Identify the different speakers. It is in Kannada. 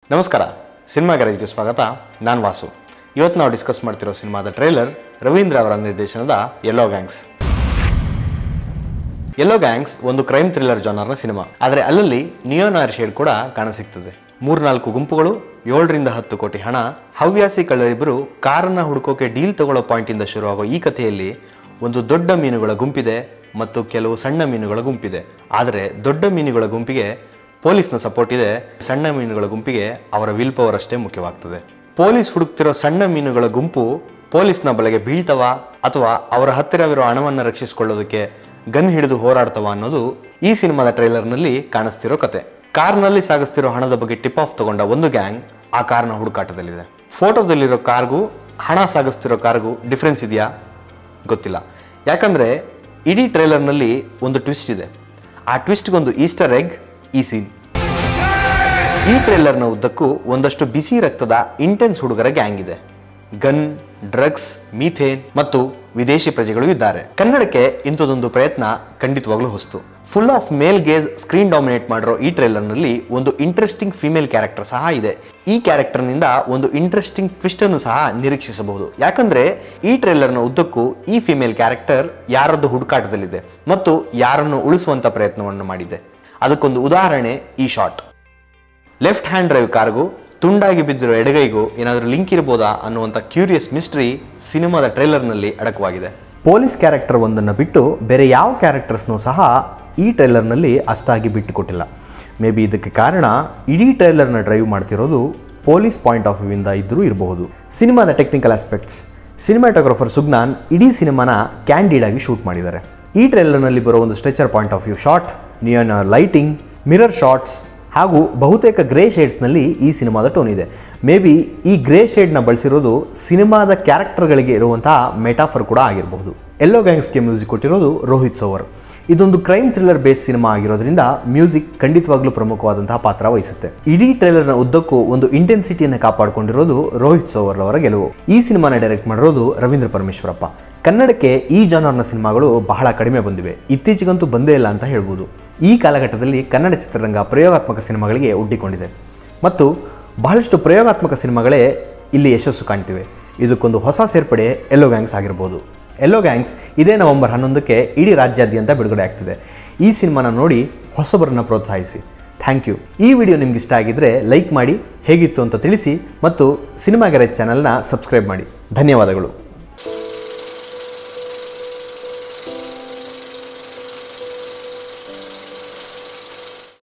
Speaker 1: ನಮಸ್ಕಾರ ಸಿನಿಮಾ ಗ್ಯಾರೇಜ್ಗೆ ಸ್ವಾಗತ ನಾನು ವಾಸು ಇವತ್ತು ನಾವು ಡಿಸ್ಕಸ್ ಮಾಡ್ತಿರೋ ಸಿನಿಮಾದ ಟ್ರೇಲರ್ ರವೀಂದ್ರ ಅವರ ನಿರ್ದೇಶನದ ಯೆಲ್ಲೋ ಗ್ಯಾಂಗ್ಸ್ ಯೆಲ್ಲೋ ಗ್ಯಾಂಗ್ಸ್ ಒಂದು ಕ್ರೈಮ್ ಥ್ರಿಲ್ಲರ್ ಜಾನರ್ನ ಸಿನಿಮಾ ಆದರೆ ಅಲ್ಲಲ್ಲಿ ನಿಯೋನಾರ್ ಶೇಡ್ ಕೂಡ ಕಾಣಸಿಗ್ತದೆ ಮೂರ್ನಾಲ್ಕು ಗುಂಪುಗಳು ಏಳರಿಂದ ಹತ್ತು ಕೋಟಿ ಹಣ ಹವ್ಯಾಸಿ ಕಳ್ಳರಿಬ್ಬರು ಕಾರನ್ನ ಹುಡುಕೋಕೆ ಡೀಲ್ ತಗೊಳ್ಳೋ ಪಾಯಿಂಟಿಂದ ಶುರುವಾಗೋ ಈ ಕಥೆಯಲ್ಲಿ ಒಂದು ದೊಡ್ಡ ಮೀನುಗಳ ಗುಂಪಿದೆ ಮತ್ತು ಕೆಲವು ಸಣ್ಣ ಮೀನುಗಳ ಗುಂಪಿದೆ ಆದರೆ ದೊಡ್ಡ ಮೀನುಗಳ ಗುಂಪಿಗೆ ಪೊಲೀಸ್ನ ಸಪೋರ್ಟ್ ಇದೆ ಸಣ್ಣ ಮೀನುಗಳ ಗುಂಪಿಗೆ ಅವರ ವಿಲ್ ಪವರ್ ಅಷ್ಟೇ ಮುಖ್ಯವಾಗ್ತದೆ ಪೊಲೀಸ್ ಹುಡುಕ್ತಿರೋ ಸಣ್ಣ ಮೀನುಗಳ ಗುಂಪು ಪೊಲೀಸ್ನ ಬಲೆಗೆ ಬೀಳ್ತವ ಅಥವಾ ಅವರ ಹತ್ತಿರವಿರೋ ಹಣವನ್ನು ರಕ್ಷಿಸಿಕೊಳ್ಳೋದಕ್ಕೆ ಗನ್ ಹಿಡಿದು ಹೋರಾಡ್ತವ ಅನ್ನೋದು ಈ ಸಿನಿಮಾದ ಟ್ರೈಲರ್ನಲ್ಲಿ ಕಾಣಿಸ್ತಿರೋ ಕತೆ ಕಾರ್ನಲ್ಲಿ ಸಾಗಿಸ್ತಿರೋ ಹಣದ ಬಗ್ಗೆ ಟಿಪ್ ಆಫ್ ತಗೊಂಡ ಒಂದು ಗ್ಯಾಂಗ್ ಆ ಕಾರ್ನ ಹುಡುಕಾಟದಲ್ಲಿದೆ ಫೋಟೋದಲ್ಲಿರೋ ಕಾರ್ಗೂ ಹಣ ಸಾಗಿಸ್ತಿರೋ ಕಾರ್ಗೂ ಡಿಫ್ರೆನ್ಸ್ ಇದೆಯಾ ಗೊತ್ತಿಲ್ಲ ಯಾಕಂದರೆ ಇಡೀ ಟ್ರೈಲರ್ನಲ್ಲಿ ಒಂದು ಟ್ವಿಸ್ಟ್ ಇದೆ ಆ ಟ್ವಿಸ್ಟ್ಗೊಂದು ಈಸ್ಟರ್ ಎಗ್ ಈ ಸೀನ್ ಈ ಟ್ರೇಲರ್ನ ಉದ್ದಕ್ಕೂ ಒಂದಷ್ಟು ಬಿಸಿ ರಕ್ತದ ಇಂಟೆನ್ಸ್ ಹುಡುಗರ ಗ್ಯಾಂಗ್ ಇದೆ ಗನ್ ಡ್ರಗ್ಸ್ ಮೀಥೇನ್ ಮತ್ತು ವಿದೇಶಿ ಪ್ರಜೆಗಳು ಇದ್ದಾರೆ ಕನ್ನಡಕ್ಕೆ ಇಂಥದೊಂದು ಪ್ರಯತ್ನ ಖಂಡಿತವಾಗ್ಲೂ ಹೊಸ್ತು full of male gaze screen dominate ಮಾಡಿರೋ ಈ ಟ್ರೇಲರ್ನಲ್ಲಿ ಒಂದು ಇಂಟ್ರೆಸ್ಟಿಂಗ್ ಫಿಮೇಲ್ ಕ್ಯಾರೆಕ್ಟರ್ ಸಹ ಇದೆ ಈ ಕ್ಯಾರೆಕ್ಟರ್ನಿಂದ ಒಂದು ಇಂಟ್ರೆಸ್ಟಿಂಗ್ ಟ್ವಿಸ್ಟ್ ಅನ್ನು ಸಹ ನಿರೀಕ್ಷಿಸಬಹುದು ಯಾಕಂದ್ರೆ ಈ ಟ್ರೇಲರ್ನ ಉದ್ದಕ್ಕೂ ಈ ಫಿಮೇಲ್ ಕ್ಯಾರೆಕ್ಟರ್ ಯಾರದ್ದು ಹುಡುಕಾಟದಲ್ಲಿದೆ ಮತ್ತು ಯಾರನ್ನು ಉಳಿಸುವಂತ ಪ್ರಯತ್ನವನ್ನು ಮಾಡಿದೆ ಅದಕ್ಕೊಂದು ಉದಾಹರಣೆ ಈ ಶಾಟ್ ಲೆಫ್ಟ್ ಹ್ಯಾಂಡ್ ಡ್ರೈವ್ ಕಾರ್ಗೂ ತುಂಡಾಗಿ ಬಿದ್ದಿರೋ ಎಡಗೈಗೂ ಏನಾದರೂ ಲಿಂಕ್ ಇರ್ಬೋದಾ ಅನ್ನುವಂಥ ಕ್ಯೂರಿಯಸ್ ಮಿಸ್ಟ್ರಿ ಸಿನಿಮಾದ ಟ್ರೈಲರ್ನಲ್ಲಿ ಅಡಕವಾಗಿದೆ ಪೊಲೀಸ್ ಕ್ಯಾರೆಕ್ಟರ್ ಒಂದನ್ನು ಬಿಟ್ಟು ಬೇರೆ ಯಾವ ಕ್ಯಾರೆಕ್ಟರ್ಸ್ನೂ ಸಹ ಈ ಟ್ರೈಲರ್ನಲ್ಲಿ ಅಷ್ಟಾಗಿ ಬಿಟ್ಟು ಕೊಟ್ಟಿಲ್ಲ ಮೇ ಬಿ ಇದಕ್ಕೆ ಕಾರಣ ಇಡೀ ಟ್ರೈಲರ್ನ ಡ್ರೈವ್ ಮಾಡ್ತಿರೋದು ಪೊಲೀಸ್ ಪಾಯಿಂಟ್ ಆಫ್ ವ್ಯೂವಿಂದ ಇದ್ದರೂ ಇರಬಹುದು ಸಿನಿಮಾದ ಟೆಕ್ನಿಕಲ್ ಆಸ್ಪೆಕ್ಟ್ಸ್ ಸಿನಿಮಾಟೋಗ್ರಫರ್ ಸುಗ್ನಾನ್ ಇಡೀ ಸಿನಿಮಾನ ಕ್ಯಾಂಡಿಡ್ ಆಗಿ ಶೂಟ್ ಮಾಡಿದ್ದಾರೆ ಈ ಟ್ರೈಲರ್ನಲ್ಲಿ ಬರೋ ಒಂದು stretcher point of view shot neon lighting mirror shots ಹಾಗೂ ಬಹುತೇಕ ಗ್ರೇ ಶೇಡ್ಸ್ನಲ್ಲಿ ಈ ಸಿನಿಮಾದ ಟೋನ್ ಇದೆ ಮೇ ಬಿ ಈ ಗ್ರೇ ಶೇಡ್ನ ಬಳಸಿರೋದು ಸಿನಿಮಾದ ಕ್ಯಾರೆಕ್ಟರ್ಗಳಿಗೆ ಇರುವಂತಹ ಮೆಟಾಫರ್ ಕೂಡ ಆಗಿರಬಹುದು ಎಲ್ಲೋ ಗ್ಯಾಂಗ್ಸ್ಗೆ ಮ್ಯೂಸಿಕ್ ಕೊಟ್ಟಿರೋದು ರೋಹಿತ್ ಸೋವರ್ ಇದೊಂದು ಕ್ರೈಮ್ ಥ್ರಿಲ್ಲರ್ ಬೇಸ್ ಸಿನಿಮಾ ಆಗಿರೋದ್ರಿಂದ ಮ್ಯೂಸಿಕ್ ಖಂಡಿತವಾಗ್ಲೂ ಪ್ರಮುಖವಾದಂತಹ ಪಾತ್ರ ವಹಿಸುತ್ತೆ ಇಡೀ ಟ್ರೈಲರ್ನ ಉದ್ದಕ್ಕೂ ಒಂದು ಇಂಟೆನ್ಸಿಟಿಯನ್ನು ಕಾಪಾಡಿಕೊಂಡಿರೋದು ರೋಹಿತ್ ಸೋವರ್ ಅವರ ಗೆಲುವು ಈ ಸಿನಿಮಾನ ಡೈರೆಕ್ಟ್ ಮಾಡಿರೋದು ರವೀಂದ್ರ ಪರಮೇಶ್ವರಪ್ಪ ಕನ್ನಡಕ್ಕೆ ಈ ಜಾನರ್ನ ಸಿನಿಮಾಗಳು ಬಹಳ ಕಡಿಮೆ ಬಂದಿವೆ ಇತ್ತೀಚೆಗಂತೂ ಬಂದೇ ಇಲ್ಲ ಅಂತ ಹೇಳ್ಬೋದು ಈ ಕಾಲಘಟ್ಟದಲ್ಲಿ ಕನ್ನಡ ಚಿತ್ರರಂಗ ಪ್ರಯೋಗಾತ್ಮಕ ಸಿನಿಮಾಗಳಿಗೆ ಒಡ್ಡಿಕೊಂಡಿದೆ ಮತ್ತು ಬಹಳಷ್ಟು ಪ್ರಯೋಗಾತ್ಮಕ ಸಿನಿಮಾಗಳೇ ಇಲ್ಲಿ ಯಶಸ್ಸು ಕಾಣ್ತಿವೆ ಇದಕ್ಕೊಂದು ಹೊಸ ಸೇರ್ಪಡೆ ಎಲ್ಲೋ ಗ್ಯಾಂಗ್ಸ್ ಆಗಿರ್ಬೋದು ಎಲ್ಲೋ ಗ್ಯಾಂಗ್ಸ್ ಇದೇ ನವೆಂಬರ್ ಹನ್ನೊಂದಕ್ಕೆ ಇಡೀ ರಾಜ್ಯಾದ್ಯಂತ ಬಿಡುಗಡೆ ಆಗ್ತಿದೆ ಈ ಸಿನಿಮಾನ ನೋಡಿ ಹೊಸಬರನ್ನ ಪ್ರೋತ್ಸಾಹಿಸಿ ಥ್ಯಾಂಕ್ ಯು ಈ ವಿಡಿಯೋ ನಿಮ್ಗೆ ಇಷ್ಟ ಆಗಿದ್ದರೆ ಲೈಕ್ ಮಾಡಿ ಹೇಗಿತ್ತು ಅಂತ ತಿಳಿಸಿ ಮತ್ತು ಸಿನಿಮಾ ಗ್ಯಾರೇಜ್ ಚಾನಲ್ನ ಸಬ್ಸ್ಕ್ರೈಬ್ ಮಾಡಿ ಧನ್ಯವಾದಗಳು